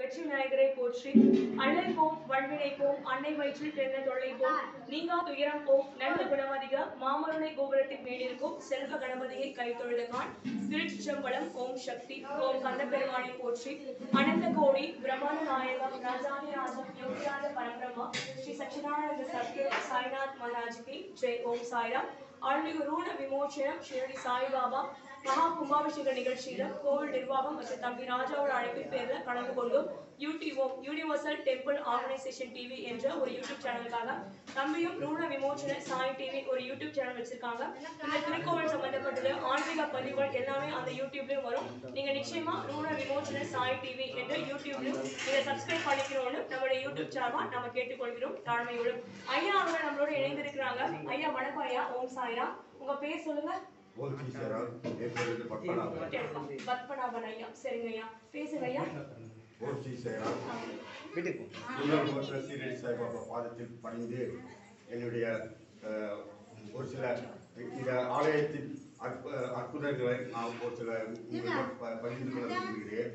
வெற்றி விநாயகரை போற்றி அண்ணல் போம் வல்வினை போம் அன்னை வயிற்றில் பிறந்த தொல்லை போம் நீங்கா துயரம் போம் நல்ல குணமதிக மாமருணை கோபுரத்தின் மேலிருக்கும் செல்வ கணபதியை கைத்தொழுத கான் திருச்சிற்றம்பலம் ஓம் சக்தி ஓம் கந்த பெருமானை போற்றி அனந்த கோடி பிரம்மாண்ட நாயகம் ராஜாதி ராஜம் யோகிராஜ பரபிரமா ஸ்ரீ சச்சிதானந்த சத்குரு சாய்நாத் மகாராஜ் கி ஜெய் ஓம் சாய்ராம் அருள்மிகு ரூண விமோச்சனம் ஷிரடி சாய்பாபா மகா கும்பாபிஷேக நிகழ்ச்சியில கோவில் நிர்வாகம் மற்றும் தம்பி ராஜாவோட அழைப்பின் பேர்ல கலந்து கொண்டும் YouTube universal temple organisation TV என்ற ஒரு யூடியூப் சேனலுக்காக தம்பியும் ரூண விமோச்சன சாய் டிவி ஒரு யூடியூப் சேனல் வச்சிருக்காங்க இந்த திருக்கோவில் சம்பந்தப்பட்டது ஆன்மீக பதிவுகள் எல்லாமே அந்த யூடியூப்லயும் வரும் நீங்க நிச்சயமா ரூண விமோச்சன சாய் டிவி என்ற யூடியூப்லயும் நீங்க சப்ஸ்கிரைப் பண்ணிக்கணும்னு நம்மளுடைய யூடியூப் சார்பா நம்ம கேட்டுக்கொள்கிறோம் தாழ்மையோடு ஐயா அவங்க நம்மளோட இணைந்திருக்கிறாங்க ஐயா வணக்கம் ஐயா ஓம் சாய்ராம் உங்க பேர் சொல்லுங்க ஓம் ஈஸ்வரர் என் பேர் வந்து பத்மநாபன் பத்மநாபன் ஐயா சரிங்க ஐயா பேசுங்க ஐயா ஓம் ஈஸ்வரர் வீட்டுக்கு துர்காபுர சீரடி சாய்பாபா பாதத்தில் பணிந்து என்னுடைய அஹ், ஒரு சில இந்த ஆலயத்தின் அற்ப அற்புதங்களை நான் ஒரு சில உங்களிடம் ப- பகிர்ந்து கொள்ள விரும்புகிறேன்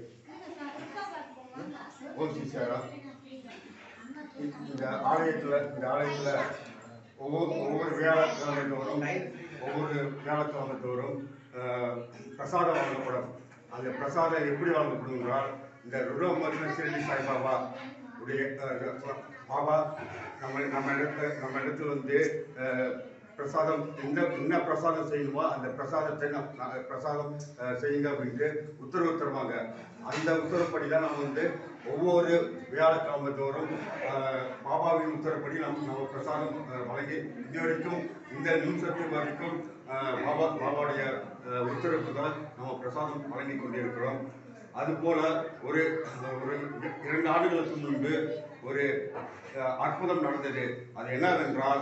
ஓம் ஈஸ்வரா இந்த ஆலயத்தில் இந்த ஆலயத்தில் ஒவ்வொரு ஒவ்வொரு வியாழக்கிழமை தோறும் ஒவ்வொரு வியாழக்கிழமை தோறும் அஹ், பிரசாதம் வழங்கப்படும் அந்த பிரசாதம் எப்படி வழங்கப்படும் என்றால் இந்த ருடோமர்ன சிறடி சாய்பாபா உடைய அஹ், பாபா நம்ம நம்ம இடத்துல நம்ம இடத்துல வந்து அஹ், பிரசாதம் என்ன என்ன பிரசாதம் செய்யணுமோ அந்த பிரசாதத்தை நம் ந- பிரசாதம் அஹ், செய்யுங்க அப்படின்ட்டு உத்தரவு தருவாங்க அந்த உத்தரவுப்படி தான் நம்ம வந்து ஒவ்வொரு வியாழக்கிழமை தோறும் அஹ், பாபாவின் உத்தரப்படி நம்ம நம்ம பிரசாதம் அஹ், வழங்கி இது வரைக்கும் இந்த நிமிஷத்து வரைக்கும் அஹ், பாபா பாபாவுடைய அஹ், உத்தரவுக்கு தான் நம்ம பிரசாதம் வழங்கி கொண்டிருக்கிறோம் அதுபோல ஒரு ஒரு இரண்டு ஆண்டுகளுக்கு முன்பு ஒரு அஹ், அற்புதம் நடந்தது அது என்னவென்றால்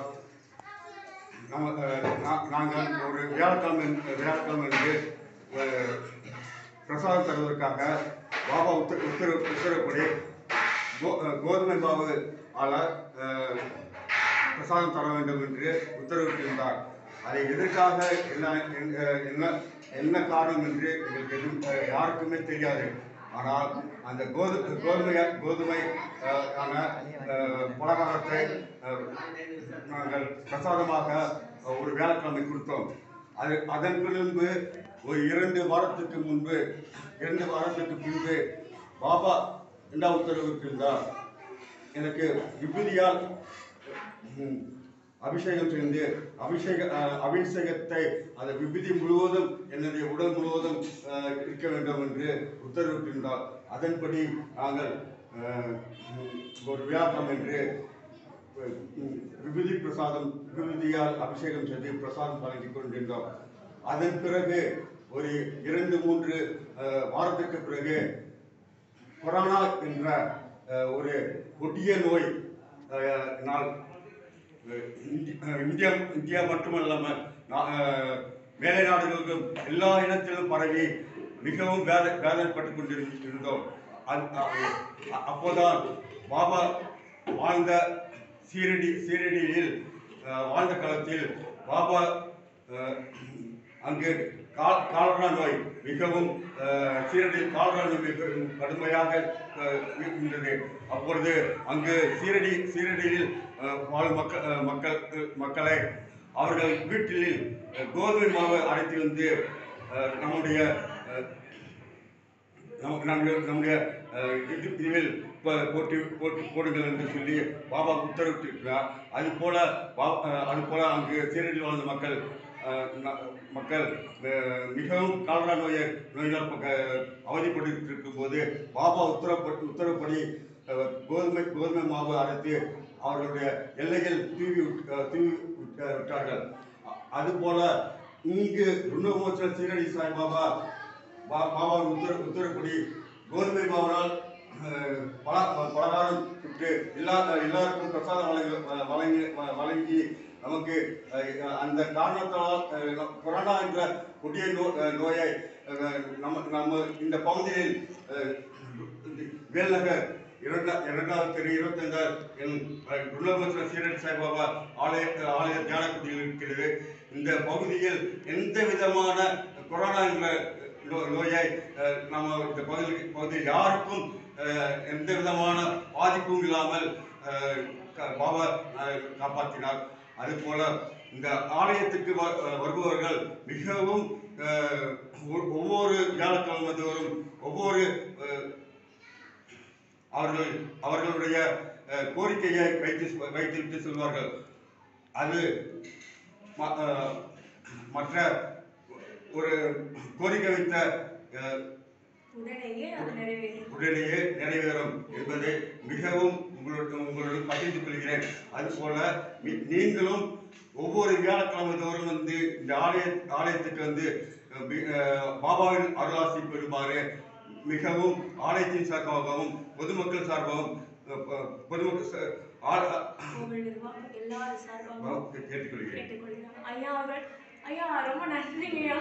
நம்ம அஹ், நா- நாங்கள் ஒரு வியாழக்கிழமை வியாழக்கிழமை அன்று அஹ், பிரசாதம் தருவதற்காக பாபா உத்தர உத்தரவு உத்தரவுப்படி கோ- அஹ், கோதுமை மாவு ஆல அஹ், பிரசாதம் தர வேண்டும் என்று உத்தரவிட்டிருந்தார் அதை எதற்காக என்ன என்ன- என்ன என்ன காரணம் என்று எங்களுக்கு எதுவும் அஹ், யாருக்குமே தெரியாது ஆனால் அந்த கோது கோதுமை கோதுமை அஹ், ஆன அஹ், பலகாரத்தை அஹ், நாங்கள் பிரசாதமாக அஹ், ஒரு வியாழக்கிழமை கொடுத்தோம் அது அதன் பின்பு ஒரு இரண்டு வாரத்துக்கு முன்பு இரண்டு வாரத்துக்கு பின்பு பாபா என்ன உத்தரவிட்டிருந்தார் எனக்கு விபூதியால் ம், அபிஷேகம் செய்து அபிஷேக அஹ், அபிஷேகத்தை அந்த விபூதி முழுவதும் என்னுடைய உடல் முழுவதும் அஹ், இருக்க வேண்டும் என்று உத்தரவிட்டிருந்தார் அதன்படி நாங்கள் அஹ், ம், ஒரு வியாபாரம் என்று ம், விபூதி பிரசாதம் விபூதியால் அபிஷேகம் செய்து பிரசாதம் வழங்கிக் கொண்டிருந்தோம் அதன் பிறகு ஒரு இரண்டு மூன்று அஹ், வாரத்துக்கு பிறகு கொரோனா என்ற அஹ், ஒரு கொடிய நோய் அஹ், நாள் அஹ், இந்தி- அஹ், இந்தியா இந்தியா மட்டுமல்லாமல் நா- அஹ், மேலை நாடுகளுக்கும் எல்லா இடத்திலும் பரவி மிகவும் வேத வேதனைப்பட்டு கொண்டிருந்தோம் அது அ- அ- அப்போதான் பாபா வாழ்ந்த சீரடி சீரடியில் அஹ், வாழ்ந்த காலத்தில் பாபா அஹ், அங்கு கால் காலரா நோய் மிகவும் அஹ், சீரடியில் காலரா நோய் மிகவும் கடுமையாக அஹ், இருந்தது அப்பொழுது அங்கு சீரடி சீரடியில் அஹ், வாழும் மக்கள் அஹ், மக்கள் அஹ், மக்களை அவர்கள் வீட்டில் அஹ், கோதுமை மாவு அரைத்து வந்து அஹ், நம்முடைய அஹ், நம்- நம்முடைய நம்முடைய அஹ், இது பிரிவில் ப- போட்டு போட்டு போடுங்கள் என்று சொல்லி பாபா உத்தரவிட்டிருக்கிறார் அது போல பா- அஹ், அது போல அங்கு சீரடியில் வாழ்ந்த மக்கள் அஹ், ந- மக்கள் அஹ், மிகவும் காலரா நோயை நோயினால் பக்க- அவதிப்பட்டு இருக்கும் போது பாபா உத்தரப்பட்டு உத்தரப்படி அஹ், கோதுமை கோதுமை மாவு அரைத்து அவர்களுடைய எல்லைகள் தூவி விட்- அஹ், தூவி விட்ட- விட்டார்கள் அ- அதுபோல இங்கு ருணமோச்சன சீரடி சாய்பாபா பா- பாபாவின் உத்தர உத்தரப்படி கோதுமை மாவனால் அஹ், பல பலகாரம் விட்டு எல்லா எல்லாருக்கும் பிரசாதம் வழங்கி வ- வழங்கி வ- வழங்கி நமக்கு அஹ், அந்த காரணத்தால் அஹ், நம் கொரோனா என்ற கொடிய நோ அஹ், நோயை அஹ், நம்ம நம்ம இந்த பகுதியில் அஹ், வேல்நகர் இரண்டா இரண்டாவது தெரு இருபத்தைந்தார் என் துர்லபத்திர சீரடி சாய்பாபா ஆலய ஆலய தியானக்குடியில் இருக்கிறது இந்த பகுதியில் எந்த விதமான கொரோனா என்ற நோ- நோயை அஹ், நம்ம இந்த பகுதியில் பகுதியில் யாருக்கும் அஹ், எந்த விதமான பாதிப்பும் இல்லாமல் அஹ், க- பாபா அஹ், காப்பாற்றினார் அதுபோல இந்த ஆலயத்துக்கு வ- அஹ், வருபவர்கள் மிகவும் அஹ், ஒ- ஒவ்வொரு வியாழக்கிழமை தோறும் ஒவ்வொரு அஹ், அவர்கள் அவர்களுடைய அஹ், கோரிக்கையை வைத்து வைத்துவிட்டு செல்வார்கள் அது ம- அஹ், மற்ற ஒரு கோரிக்கை வைத்த அஹ், உடனேயே அது நிறைவேறும் உடனேயே நிறைவேறும் என்பதை மிகவும் உங்களுக்கு உங்களுக்கு பகிர்ந்து கொள்கிறேன் அதுபோல நீ- நீங்களும் ஒவ்வொரு வியாழக்கிழமை தோறும் வந்து இந்த ஆலய ஆலயத்துக்கு வந்து அஹ், பி- அஹ், பாபாவின் அருளாசி பெறுமாறு மிகவும் ஆலயத்தின் சார்பாகவும் பொதுமக்கள் சார்பாகவும் அஹ், பொ- பொதுமக்கள் சா- ஆ- கோவில் நிர்வாகம் எல்லாரும் சார்பாகவும் கேட்டுக்கொள்கிறேன் கேட்டுக்கொள்கிறேன் ஐயா அவர்கள் ஐயா ரொம்ப நன்றிங்கய்யா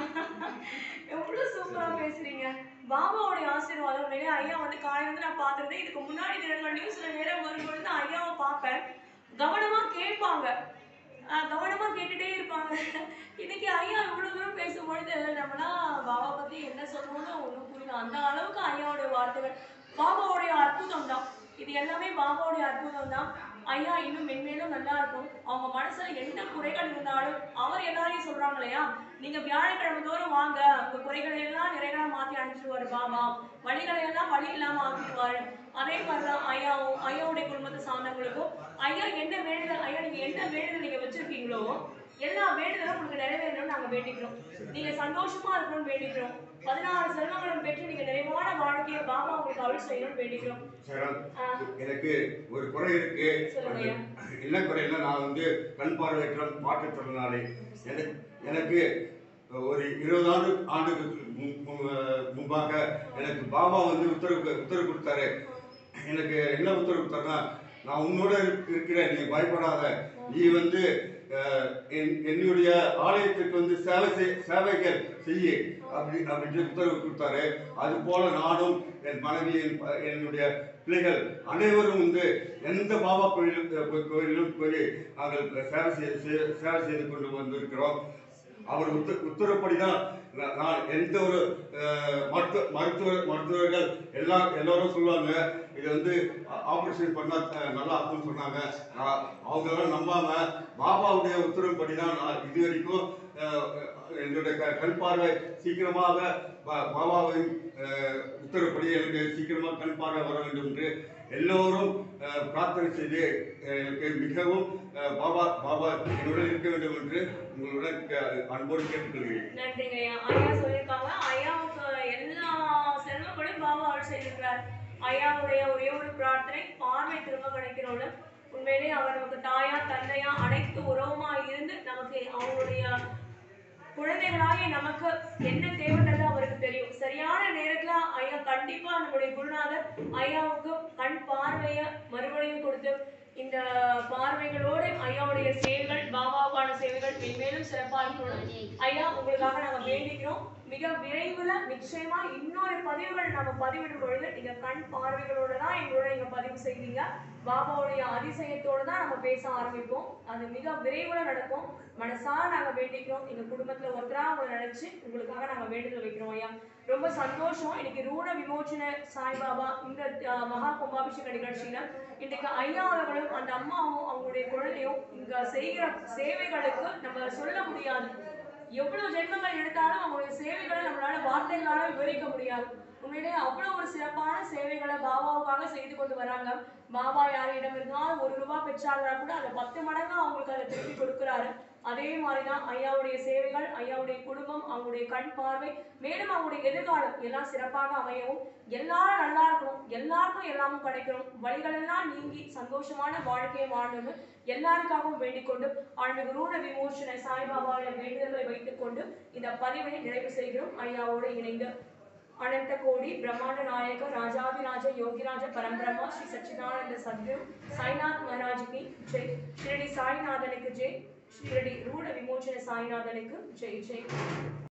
எவ்வளவு சூப்பரா பேசுறீங்க பாபாவோடைய ஆசீர்வாதம் உண்மையிலே ஐயா வந்து காலையில இருந்து நான் பார்த்திருந்தேன் இதுக்கு முன்னாடி தினங்கள் நியூஸ்ல நேரம் வரும்பொழுது ஐயாவை பார்ப்பேன் கவனமா கேட்பாங்க ஆஹ் கவனமா கேட்டுட்டே இருப்பாங்க இன்னைக்கு ஐயா இவ்வளவு தூரம் பேசும்பொழுது நம்மளாம் பாபா பத்தி என்ன சொல்லணும்னு ஒண்ணும் புரியல அந்த அளவுக்கு ஐயாவுடைய வார்த்தைகள் பாபாவுடைய அற்புதம் தான் இது எல்லாமே பாபாவுடைய அற்புதம் தான் ஐயா இன்னும் மென்மேலும் நல்லா இருக்கும் அவங்க மனசுல எந்த குறைகள் இருந்தாலும் அவர் எல்லாரையும் சொல்றாங்க இல்லையா நீங்க வியாழக்கிழமை தோறும் வாங்க உங்க குறைகளை எல்லாம் நிறைகளா மாத்தி அனுப்பிச்சிடுவாரு பாபா வழிகளை எல்லாம் வழி இல்லாம ஆக்கிடுவாரு அதே மாதிரிதான் ஐயாவும் ஐயாவுடைய குடும்பத்தை சார்ந்தவங்களுக்கும் ஐயா என்ன வேண்டுதல் ஐயா நீங்க என்ன வேண்டுதல் நீங்க வச்சிருக்கீங்களோ எல்லா வேண்டுதலும் உங்களுக்கு நிறைவேறணும்னு நாங்க வேண்டிக்கிறோம் நீங்க சந்தோஷமா இருக்கணும்னு வேண்டிக்கிறோம் பதினாறு செல்வங்களும் பெற்று நீங்க நிறைவான வாழ்க்கையை பாபா உங்களுக்கு அருள் செய்யணும்னு வேண்டிக்கிறோம் சரண் ஆஹ் எனக்கு ஒரு குறை இருக்கு சொல்லுங்க ஐயா. என்ன குறைன்னா நான் வந்து கண் பார்வையற்ற மாற்றுத்திறனாளி எனக்கு எனக்கு ஒரு இருபது ஆண்டு ஆண்டுக்கு மு- மு- முன்பாக எனக்கு பாபா வந்து உத்தரவு உத்தரவு கொடுத்தாரு எனக்கு என்ன உத்தரவு கொடுத்தாருன்னா நான் உன்னோட இருக்- இருக்கிறேன் நீ பயப்படாத நீ வந்து அஹ், என்- என்னுடைய ஆலயத்துக்கு வந்து சேவை செய் சேவைகள் செய்ய அப்படி அப்படின்னு உத்தரவு கொடுத்தாரு அது போல நானும் என் மனைவி என் ப- என்னுடைய பிள்ளைகள் அனைவரும் வந்து எந்த பாபா கோயிலுக்கு போய் கோயிலும் போய் நாங்கள் சேவை செய்ய செய்ய- சேவை செய்து கொண்டு வந்திருக்கிறோம் அவர் உத்த உத்தரப்படி தான் நான் நான் எந்த ஒரு அஹ், மருத்துவ மருத்துவ மருத்துவர்கள் எல்லா எல்லாரும் சொல்லுவாங்க இது வந்து ஆப்ரேஷன் பண்ணா அஹ், நல்லா இருக்கும்னு சொன்னாங்க நான் அவங்கெல்லாம் நம்பாம பாபாவுடைய உத்தரவுப்படி தான் நான் இது வரைக்கும் அஹ், என்னுடைய க- கண் பார்வை சீக்கிரமாக பா- பாபாவின் அஹ், உத்தரவுப்படி எனக்கு சீக்கிரமாக கண் பார்வை வர வேண்டும் என்று எல்லோரும் அஹ், பிரார்த்தனை செய்து அஹ், எனக்கு மிகவும் அஹ், பாபா பாபா என்னுடன் இருக்க வேண்டும் என்று உங்களுடன் க- அன்போடு கேட்டுக்கொள்கிறேன் நன்றிங்க ஐயா ஐயா சொல்லியிருக்காங்க ஐயாவுக்கு எல்லா செல்வங்களும் பாபா அருள் செய்திருக்கிறார் ஐயாவுடைய ஒரே ஒரு பிரார்த்தனை பார்வை திரும்ப கிடைக்கிறோம்னு உண்மையிலே அவர் நமக்கு தாயா தந்தையா அனைத்து உறவுமா இருந்து நமக்கு அவங்களுடைய குழந்தைகளாகிய நமக்கு என்ன தேவைன்றது அவருக்கு தெரியும் சரியான நேரத்துல ஐயா கண்டிப்பா நம்முடைய குருநாதர் ஐயாவுக்கு கண் பார்வைய மறுபடியும் கொடுத்து இந்த பார்வைகளோடு ஐயாவுடைய சேவைகள் பாபாவுக்கான சேவைகள் மென்மேலும் சிறப்பாக இருக்கணும் ஐயா உங்களுக்காக நாங்க வேண்டிக்கிறோம் மிக விரைவில் நிச்சயமா இன்னொரு பதிவுகள் நம்ம பதிவிடும் பொழுது நீங்க கண் பார்வைகளோட தான் எங்களோட நீங்க பதிவு செய்வீங்க பாபாவுடைய அதிசயத்தோட தான் நம்ம பேச ஆரம்பிப்போம் அது மிக விரைவில் நடக்கும் மனசார நாங்க வேண்டிக்கிறோம் எங்க குடும்பத்துல ஒருத்தரா உங்களை நினைச்சு உங்களுக்காக நாங்க வேண்டுதல் வைக்கிறோம் ஐயா ரொம்ப சந்தோஷம் இன்னைக்கு ரூண விமோச்சன சாய்பாபா இந்த அஹ், மகா கும்பாபிஷேக நிகழ்ச்சியில இன்னைக்கு ஐயா அவர்களும் அந்த அம்மாவும் அவங்களுடைய குழந்தையும் இங்க செய்கிற சேவைகளுக்கு நம்ம சொல்ல முடியாது எவ்வளவு ஜென்மங்கள் எடுத்தாலும் அவங்களுடைய சேவைகளை நம்மளால வார்த்தைகளால விவரிக்க முடியாது உண்மையிலே அவ்வளவு ஒரு சிறப்பான சேவைகளை பாபாவுக்காக செய்து கொண்டு வராங்க பாபா யாரிடம் இருந்தாலும் ஒரு ரூபாய் பெற்றாங்கன்னா கூட அதை பத்து மடங்கா அவங்களுக்கு அதை திருப்பி கொடுக்குறாரு அதே மாதிரிதான் ஐயாவுடைய சேவைகள் ஐயாவுடைய குடும்பம் அவங்களுடைய கண் பார்வை மேலும் அவங்களுடைய எதிர்காலம் எல்லாம் சிறப்பாக அமையவும் எல்லாரும் நல்லா இருக்கணும் எல்லாருக்கும் எல்லாமும் கிடைக்கணும் வழிகள் எல்லாம் நீங்கி சந்தோஷமான வாழ்க்கையை வாழணும்னு எல்லாருக்காகவும் வேண்டிக் கொண்டு ஆழ்மிகு ரூண விமோசன சாய்பாபாவின் வேண்டுதல்களை வைத்துக் கொண்டு இந்த பதிவை நிறைவு செய்கிறோம் ஐயாவோடு இணைந்து அனந்த கோடி பிரம்மாண்ட நாயக ராஜாதிராஜ யோகிராஜ பரம்பிரம்மா ஸ்ரீ சச்சிதானந்த சத்குரு சாய்நாத் மகாராஜ் கி ஜெய் ஷிரடி சாய்நாதனுக்கு ஜெய் ஷிரடி ரூட விமோச்சன சாய்நாதனுக்கு ஜெய் ஜெய்